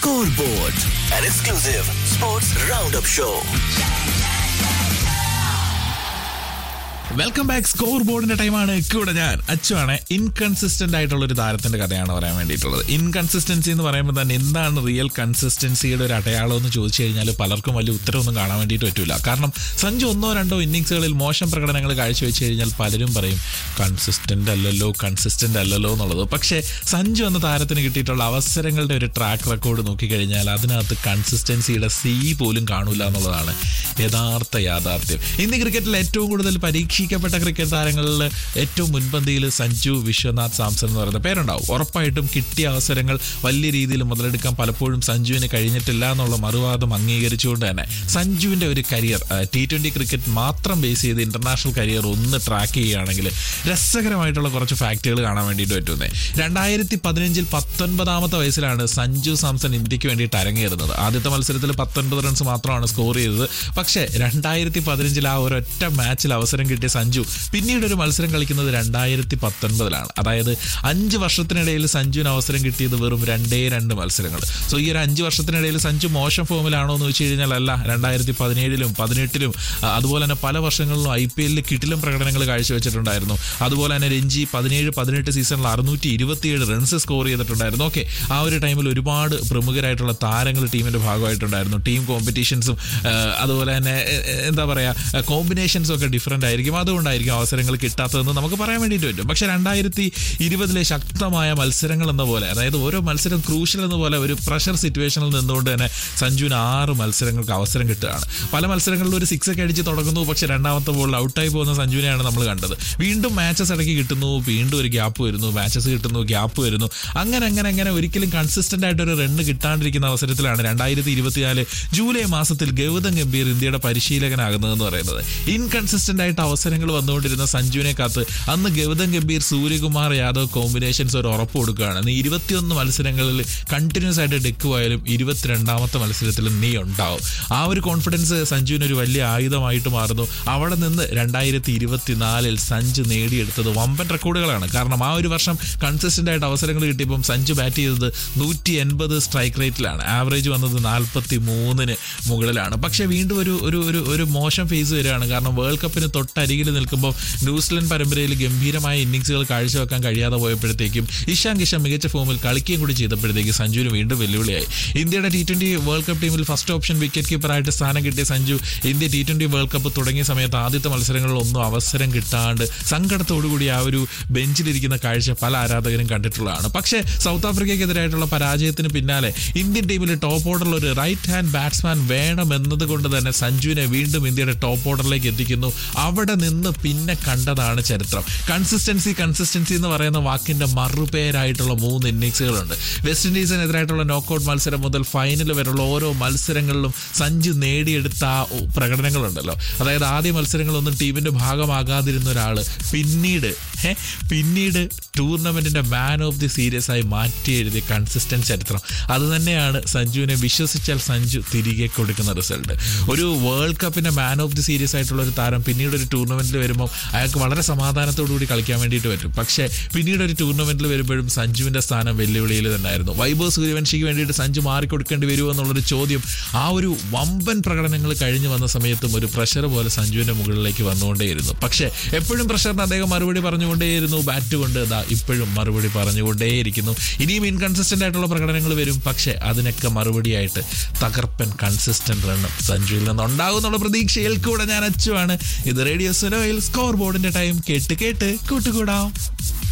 Scoreboard, an exclusive sports roundup show. Welcome back score ബോർഡിന്റെ ടൈമാണ് കൂടെ ഞാൻ അച്ചുവാണ് ഇൻകൺസിസ്റ്റന്റ് ആയിട്ടുള്ള ഒരു താരത്തിന്റെ കഥയാണ് പറയാൻ വേണ്ടിയിട്ടുള്ളത് ഇൻകൺസിസ്റ്റൻസി എന്ന് പറയുമ്പോൾ തന്നെ എന്താണ് റിയൽ കൺസിസ്റ്റൻസിയുടെ ഒരു അടയാളം എന്ന് ചോദിച്ചു കഴിഞ്ഞാൽ പലർക്കും വലിയ ഉത്തരവൊന്നും കാണാൻ വേണ്ടിയിട്ട് പറ്റില്ല കാരണം സഞ്ജു ഒന്നോ രണ്ടോ ഇന്നിങ്സുകളിൽ മോശം പ്രകടനങ്ങൾ കാഴ്ചവെച്ച് കഴിഞ്ഞാൽ പലരും പറയും കൺസിസ്റ്റന്റ് അല്ലല്ലോ കൺസിസ്റ്റന്റ് അല്ലല്ലോ എന്നുള്ളത് പക്ഷേ സഞ്ജു എന്ന താരത്തിന് കിട്ടിയിട്ടുള്ള അവസരങ്ങളുടെ ഒരു ട്രാക്ക് റെക്കോർഡ് നോക്കിക്കഴിഞ്ഞാൽ അതിനകത്ത് കൺസിസ്റ്റൻസിയുടെ സി പോലും കാണൂല എന്നുള്ളതാണ് യഥാർത്ഥ യാഥാർത്ഥ്യം ഇന്ത്യ ക്രിക്കറ്റിൽ ഏറ്റവും കൂടുതൽ പരീക്ഷിക്കപ്പെട്ട ക്രിക്കറ്റ് താരങ്ങളിൽ ഏറ്റവും മുൻപന്തിയിൽ സഞ്ജു വിശ്വനാഥ് സാംസൺ എന്ന് പറയുന്ന പേരുണ്ടാവും ഉറപ്പായിട്ടും കിട്ടിയ അവസരങ്ങൾ വലിയ രീതിയിൽ മുതലെടുക്കാൻ പലപ്പോഴും സഞ്ജുവിന് കഴിഞ്ഞിട്ടില്ല എന്നുള്ള മറുവാദം അംഗീകരിച്ചുകൊണ്ട് തന്നെ സഞ്ജുവിന്റെ ഒരു കരിയർ ടി ട്വന്റി ക്രിക്കറ്റ് മാത്രം ബേസ് ചെയ്ത് ഇന്റർനാഷണൽ കരിയർ ഒന്ന് ട്രാക്ക് ചെയ്യുകയാണെങ്കിൽ രസകരമായിട്ടുള്ള കുറച്ച് ഫാക്റ്റുകൾ കാണാൻ വേണ്ടിയിട്ട് പറ്റുന്നത് രണ്ടായിരത്തി പതിനഞ്ചിൽ പത്തൊൻപതാമത്തെ വയസ്സിലാണ് സഞ്ജു സാംസൺ ഇന്ത്യക്ക് വേണ്ടിയിട്ട് അരങ്ങേറുന്നത് ആദ്യത്തെ മത്സരത്തിൽ പത്തൊൻപത് റൺസ് മാത്രമാണ് സ്കോർ ചെയ്തത് പക്ഷേ രണ്ടായിരത്തി പതിനഞ്ചിൽ ആ ഒരൊറ്റ മാച്ചിൽ അവസരം കിട്ടിയ സഞ്ജു പിന്നീട് ഒരു മത്സരം കളിക്കുന്നത് രണ്ടായിരത്തി പത്തൊൻപതിലാണ് അതായത് അഞ്ച് വർഷത്തിനിടയിൽ സഞ്ജുവിന് അവസരം കിട്ടിയത് വെറും രണ്ടേ രണ്ട് മത്സരങ്ങൾ സോ ഈ ഒരു അഞ്ച് വർഷത്തിനിടയിൽ സഞ്ജു മോശം ഫോമിലാണോ എന്ന് വെച്ച് കഴിഞ്ഞാൽ അല്ല രണ്ടായിരത്തി പതിനേഴിലും പതിനെട്ടിലും ആ, അതുപോലെ തന്നെ പല വർഷങ്ങളിലും ഐ പി എല്ലിൽ കിട്ടിലും പ്രകടനങ്ങൾ കാഴ്ചവെച്ചിട്ടുണ്ടായിരുന്നു അതുപോലെ തന്നെ രഞ്ജി പതിനേഴ് പതിനെട്ട് സീസണിൽ അറുന്നൂറ്റി ഇരുപത്തിയേഴ് റൺസ് സ്കോർ ചെയ്തിട്ടുണ്ടായിരുന്നു ഓക്കെ ആ ഒരു ടൈമിൽ ഒരുപാട് പ്രമുഖരായിട്ടുള്ള താരങ്ങൾ ടീമിന്റെ ഭാഗമായിട്ടുണ്ടായിരുന്നു ടീം കോമ്പറ്റീഷൻസും അതുപോലെ തന്നെ എ- എ- എന്താ പറയുക കോമ്പിനേഷൻസും ഒക്കെ ഡിഫറെൻ്റ് ആയിരിക്കും അതുകൊണ്ടായിരിക്കും അവസരങ്ങൾ കിട്ടാത്തതെന്ന് നമുക്ക് പറയാൻ വേണ്ടിയിട്ട് പറ്റും പക്ഷേ രണ്ടായിരത്തി ഇരുപതിലെ ശക്തമായ മത്സരങ്ങൾ എന്ന പോലെ അതായത് ഓരോ മത്സരം ക്രൂഷ്യൽ എന്ന പോലെ ഒരു പ്രഷർ സിറ്റുവേഷനിൽ നിന്നുകൊണ്ട് തന്നെ സഞ്ജുവിന് ആറ് മത്സരങ്ങൾക്ക് അവസരം കിട്ടുകയാണ് പല മത്സരങ്ങളിലും ഒരു സിക്സ് ഒക്കെ അടിച്ച് തുടങ്ങുന്നു പക്ഷേ രണ്ടാമത്തെ ബോളിൽ ഔട്ടായി പോകുന്ന സഞ്ജുവിനെയാണ് നമ്മൾ കണ്ടത് വീണ്ടും മാച്ചസ് ഇടയ്ക്ക് കിട്ടുന്നു വീണ്ടും ഒരു ഗ്യാപ്പ് വരുന്നു മാച്ചസ് കിട്ടുന്നു ഗ്യാപ്പ് വരുന്നു അങ്ങനെ അങ്ങനെ അങ്ങനെ ഒരിക്കലും കൺസിസ്റ്റന്റ് ആയിട്ട് ഒരു റണ്ണ് കിട്ടാണ്ടിരിക്കുന്ന അവസരത്തിലാണ് രണ്ടായിരത്തി ഇരുപത്തിനാല് ജൂലൈ മാസത്തിൽ ഗൗതം ഗംഭീർ ഇന്ത്യയുടെ പരിശീലകനാകുന്നതെന്ന് പറയുന്നത് ഇൻകൺസിസ്റ്റന്റ് ആയിട്ട് അവസരങ്ങൾ വന്നുകൊണ്ടിരുന്ന സഞ്ജുവിനെ കാത്ത് അന്ന് ഗൗതം ഗംഭീർ സൂര്യകുമാർ യാദവ് കോമ്പിനേഷൻസ് ഒരു ഉറപ്പ് കൊടുക്കുകയാണ് നീ ഇരുപത്തിയൊന്ന് മത്സരങ്ങളിൽ കണ്ടിന്യൂസ് ആയിട്ട് ഡെക്ക് പോയാലും ഇരുപത്തിരണ്ടാമത്തെ മത്സരത്തിൽ നീ ഉണ്ടാവും ആ ഒരു കോൺഫിഡൻസ് സഞ്ജുവിന് ഒരു വലിയ ആയുധമായിട്ട് മാറുന്നു അവിടെ നിന്ന് രണ്ടായിരത്തി ഇരുപത്തിനാലിൽ സഞ്ജു നേടിയെടുത്തത് വമ്പൻ റെക്കോർഡുകളാണ് കാരണം ആ ഒരു വർഷം കൺസിസ്റ്റന്റ് ആയിട്ട് അവസരങ്ങൾ കിട്ടിയപ്പം സഞ്ജു ബാറ്റ് ചെയ്തത് നൂറ്റി എൺപത് സ്ട്രൈക്ക് റേറ്റിലാണ് ആവറേജ് വന്നത് നാൽപ്പത്തി മൂന്നിന് മുകളിലാണ് പക്ഷേ വീണ്ടും ഒരു ഒരു ഒരു ഒരു മോശം ഫേസ് വരികയാണ് കാരണം വേൾഡ് കപ്പിന് തൊട്ടരികിൽ നിൽക്കുമ്പോൾ ന്യൂസിലൻഡ് പരമ്പരയിൽ ഗംഭീരമായ ഇന്നിങ്സുകൾ കാഴ്ചവെക്കാൻ കഴിയാതെ പോയപ്പോഴത്തേക്കും ഇഷാൻ കിഷൻ മികച്ച ഫോമിൽ കളിക്കുകയും കൂടി ചെയ്തപ്പോഴത്തേക്ക് സഞ്ജുവിന് വീണ്ടും വെല്ലുവിളിയായി ഇന്ത്യയുടെ ടി ട്വന്റി വേൾഡ് കപ്പ് ടീമിൽ ഫസ്റ്റ് ഓപ്ഷൻ വിക്കറ്റ് കീപ്പറായിട്ട് സ്ഥാനം കിട്ടിയ Sanju India T twenty world cup തുടങ്ങിയ സമയത്ത് ആദ്യത്തെ മത്സരങ്ങളിൽ ഒന്നും അവസരം കിട്ടാണ്ട് സങ്കടത്തോടുകൂടി ആ ഒരു ബെഞ്ചിലിരിക്കുന്ന കാഴ്ച പല ആരാധകരും കണ്ടിട്ടുള്ളതാണ് പക്ഷേ സൗത്ത് ആഫ്രിക്കയ്ക്കെതിരായിട്ടുള്ള പരാജയത്തിന് പിന്നാലെ ഇന്ത്യൻ ടീമിൽ ടോപ്പ് ഓർഡറിൽ ഒരു റൈറ്റ് ഹാൻഡ് ബാറ്റ്സ്മാൻ വേണം എന്നതുകൊണ്ട് തന്നെ സഞ്ജുവിനെ വീണ്ടും ഇന്ത്യയുടെ ടോപ്പ് ഓർഡറിലേക്ക് എത്തിക്കുന്നു അവിടെ നിന്ന് പിന്നെ കണ്ടതാണ് ചരിത്രം കൺസിസ്റ്റൻസി കൺസിസ്റ്റൻസി എന്ന് പറയുന്ന വാക്കിന്റെ മറുപേരായിട്ടുള്ള മൂന്ന് ഇന്നിങ്സുകളുണ്ട് വെസ്റ്റ് ഇൻഡീസിനെതിരായിട്ടുള്ള നോക്കൌട്ട് മത്സരം മുതൽ ഫൈനൽ വരെയുള്ള ഓരോ മത്സരങ്ങളിലും സഞ്ജു നേടിയെടുത്ത ആ ഒ- പ്രകടനങ്ങളുണ്ടല്ലോ അതായത് ആദ്യ മത്സരങ്ങളൊന്നും ടീമിന്റെ ഭാഗമാകാതിരുന്ന ഒരാള് പിന്നീട് ഹേ, പിന്നീട് ടൂർണമെന്റിന്റെ മാൻ ഓഫ് ദി സീരീസ് ആയി മാറ്റി എഴുതിയ കൺസിസ്റ്റന്റ് ചരിത്രം അത് തന്നെയാണ് സഞ്ജുവിനെ വിശ്വസിച്ചാൽ സഞ്ജു തിരികെ കൊടുക്കുന്ന റിസൾട്ട് ഒരു വേൾഡ് കപ്പിന്റെ മാൻ ഓഫ് ദി സീരീസ് ആയിട്ടുള്ള ഒരു താരം പിന്നീട് ഒരു ടൂർണമെന്റിൽ വരുമ്പോൾ അയാൾക്ക് വളരെ സമാധാനത്തോടു കൂടി കളിക്കാൻ വേണ്ടിയിട്ട് പറ്റും പക്ഷേ പിന്നീട് ഒരു ടൂർണമെന്റിൽ വരുമ്പോഴും സഞ്ജുവിന്റെ സ്ഥാനം വെല്ലുവിളിയിൽ തന്നെയായിരുന്നു വൈഭവ് സൂര്യവംശിക്ക് വേണ്ടിയിട്ട് സഞ്ജു മാറിക്കൊടുക്കേണ്ടി വരുമോ എന്നുള്ളൊരു ചോദ്യം ആ ഒരു വമ്പൻ പ്രകടനങ്ങൾ കഴിഞ്ഞു വന്ന സമയത്തും ഒരു പ്രഷർ പോലെ സഞ്ജുവിന്റെ മുകളിലേക്ക് വന്നുകൊണ്ടേയിരുന്നു പക്ഷേ എപ്പോഴും പ്രഷറിന് അദ്ദേഹം മറുപടി പറഞ്ഞുകൊണ്ടേയിരുന്നു ബാറ്റ് കൊണ്ട് ദാ ഇപ്പോഴും മറുപടി പറഞ്ഞുകൊണ്ടേയിരിക്കുന്നു ഇനിയും ഇൻകൺസിസ്റ്റന്റ് ആയിട്ടുള്ള പ്രകടനങ്ങൾ വരും പക്ഷേ അതിനൊക്കെ മറുപടിയായിട്ട് തകർപ്പൻ കൺസിസ്റ്റന്റ് റണ്ണും സഞ്ജുവിൽ നിന്ന് ഉണ്ടാകും എന്നുള്ള പ്രതീക്ഷയിൽ കൂടെ ഞാൻ അച്ചുവാണ് ഇത് റേഡിയോ സുനോയിൽ സ്കോർ ബോർഡിന്റെ ടൈം കേട്ട് കേട്ട് കൂട്ടുകൂടാം